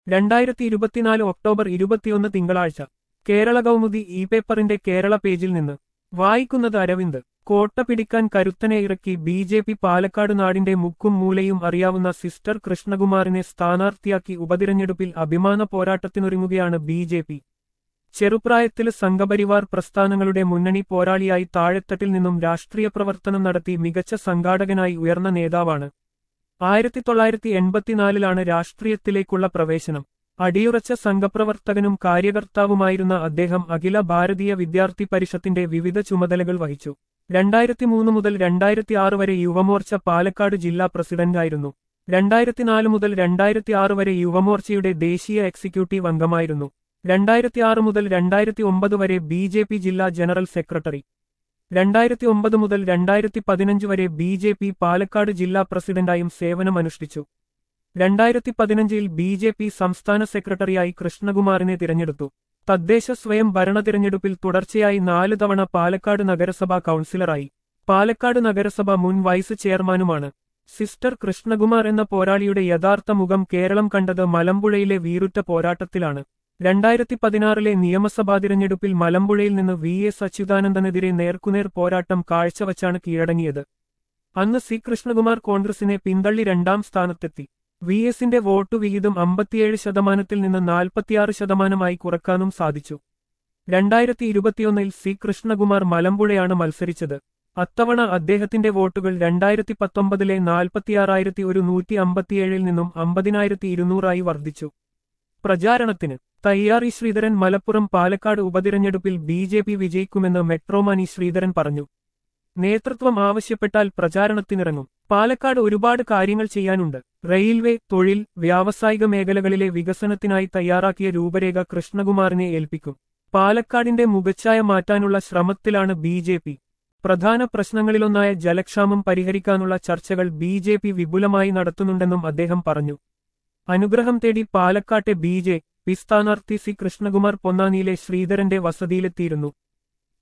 രണ്ടായിരത്തി ഇരുപത്തിനാല് ഒക്ടോബർ ഇരുപത്തിയൊന്ന് തിങ്കളാഴ്ച കേരള കൗമുദി ഇ പേപ്പറിന്റെ കേരള പേജിൽ നിന്ന് വായിക്കുന്നത് അരവിന്ദ് കോട്ട പിടിക്കാൻ കരുത്തനെ ഇറക്കി ബി ജെ പി പാലക്കാട് നാടിന്റെ മുക്കും മൂലയും അറിയാവുന്ന സിസ്റ്റർ കൃഷ്ണകുമാറിനെ സ്ഥാനാർത്ഥിയാക്കി ഉപതിരഞ്ഞെടുപ്പിൽ അഭിമാന പോരാട്ടത്തിനൊരുങ്ങുകയാണ് ബി ജെ പി ചെറുപ്രായത്തിൽ സംഘപരിവാർ പ്രസ്ഥാനങ്ങളുടെ മുന്നണി പോരാളിയായി താഴെത്തട്ടിൽ നിന്നും രാഷ്ട്രീയ പ്രവർത്തനം നടത്തി മികച്ച സംഘാടകനായി ഉയർന്ന നേതാവാണ് ആയിരത്തി തൊള്ളായിരത്തി എൺപത്തിനാലിലാണ് രാഷ്ട്രീയത്തിലേക്കുള്ള പ്രവേശനം അടിയുറച്ച സംഘപ്രവർത്തകനും കാര്യകർത്താവുമായിരുന്ന അദ്ദേഹം അഖില ഭാരതീയ വിദ്യാർത്ഥി പരിഷത്തിന്റെ വിവിധ ചുമതലകൾ വഹിച്ചു രണ്ടായിരത്തി മൂന്ന് മുതൽ രണ്ടായിരത്തി ആറ് വരെ യുവമോർച്ച പാലക്കാട് ജില്ലാ പ്രസിഡന്റായിരുന്നു രണ്ടായിരത്തി നാല് മുതൽ രണ്ടായിരത്തി ആറ് വരെ യുവമോർച്ചയുടെ ദേശീയ എക്സിക്യൂട്ടീവ് അംഗമായിരുന്നു രണ്ടായിരത്തി ആറ് മുതൽ രണ്ടായിരത്തി ഒമ്പത് വരെ ബി ജെ പി ജില്ലാ ജനറൽ സെക്രട്ടറി രണ്ടായിരത്തി ഒമ്പത് മുതൽ രണ്ടായിരത്തി പതിനഞ്ച് വരെ ബി ജെ പി പാലക്കാട് ജില്ലാ പ്രസിഡന്റായും സേവനമനുഷ്ഠിച്ചു രണ്ടായിരത്തി പതിനഞ്ചിൽ ബി ജെ പി സംസ്ഥാന സെക്രട്ടറിയായി കൃഷ്ണകുമാറിനെ തിരഞ്ഞെടുത്തു തദ്ദേശ സ്വയം ഭരണ തിരഞ്ഞെടുപ്പിൽ തുടർച്ചയായി നാല് തവണ പാലക്കാട് നഗരസഭാ കൗൺസിലറായി പാലക്കാട് നഗരസഭ മുൻ വൈസ് ചെയർമാനുമാണ് സിസ്റ്റർ കൃഷ്ണകുമാർ എന്ന പോരാളിയുടെ യഥാർത്ഥ മുഖം കേരളം കണ്ടത് മലമ്പുഴയിലെ വീറുറ്റ പോരാട്ടത്തിലാണ് രണ്ടായിരത്തി പതിനാറിലെ നിയമസഭാ തിരഞ്ഞെടുപ്പിൽ മലമ്പുഴയിൽ നിന്ന് വി എസ് അച്യുതാനന്ദനെതിരെ നേർക്കുനേർ പോരാട്ടം കാഴ്ചവച്ചാണ് കീഴടങ്ങിയത് അന്ന് സി കൃഷ്ണകുമാർ കോൺഗ്രസിനെ പിന്തള്ളി രണ്ടാം സ്ഥാനത്തെത്തി വി എസിന്റെ വോട്ടു വിഹിതം അമ്പത്തിയേഴ് ശതമാനത്തിൽ നിന്ന് നാൽപ്പത്തിയാറ് ശതമാനമായി കുറക്കാനും സാധിച്ചു രണ്ടായിരത്തി ഇരുപത്തിയൊന്നിൽ സി കൃഷ്ണകുമാർ മലമ്പുഴയാണ് മത്സരിച്ചത് അത്തവണ അദ്ദേഹത്തിന്റെ വോട്ടുകൾ രണ്ടായിരത്തി പത്തൊമ്പതിലെ നാൽപ്പത്തിയാറായിരത്തി ഒരു നൂറ്റി അമ്പത്തിയേഴിൽ നിന്നും അമ്പതിനായിരത്തി ഇരുന്നൂറായി വർദ്ധിച്ചു പ്രചാരണത്തിന് തയ്യാറി ശ്രീധരൻ മലപ്പുറം പാലക്കാട് ഉപതിരഞ്ഞെടുപ്പിൽ ബി ജെ പി വിജയിക്കുമെന്ന് മെട്രോമാനി ശ്രീധരൻ പറഞ്ഞു നേതൃത്വം ആവശ്യപ്പെട്ടാൽ പ്രചാരണത്തിനിറങ്ങും പാലക്കാട് ഒരുപാട് കാര്യങ്ങൾ ചെയ്യാനുണ്ട് റെയിൽവേ തൊഴിൽ വ്യാവസായിക മേഖലകളിലെ വികസനത്തിനായി തയ്യാറാക്കിയ രൂപരേഖ കൃഷ്ണകുമാറിനെ ഏൽപ്പിക്കും പാലക്കാടിന്റെ മുഖച്ഛായ മാറ്റാനുള്ള ശ്രമത്തിലാണ് ബി ജെ പി പ്രധാന പ്രശ്നങ്ങളിലൊന്നായ ജലക്ഷാമം പരിഹരിക്കാനുള്ള ചർച്ചകൾ ബി ജെ പി വിപുലമായി നടത്തുന്നുണ്ടെന്നും അദ്ദേഹം പറഞ്ഞു അനുഗ്രഹം തേടി പാലക്കാട്ടെ ബി ജെ പി സ്ഥാനാർത്ഥി സി കൃഷ്ണകുമാർ പൊന്നാനിയിലെ ശ്രീധരന്റെ വസതിയിലെത്തിയിരുന്നു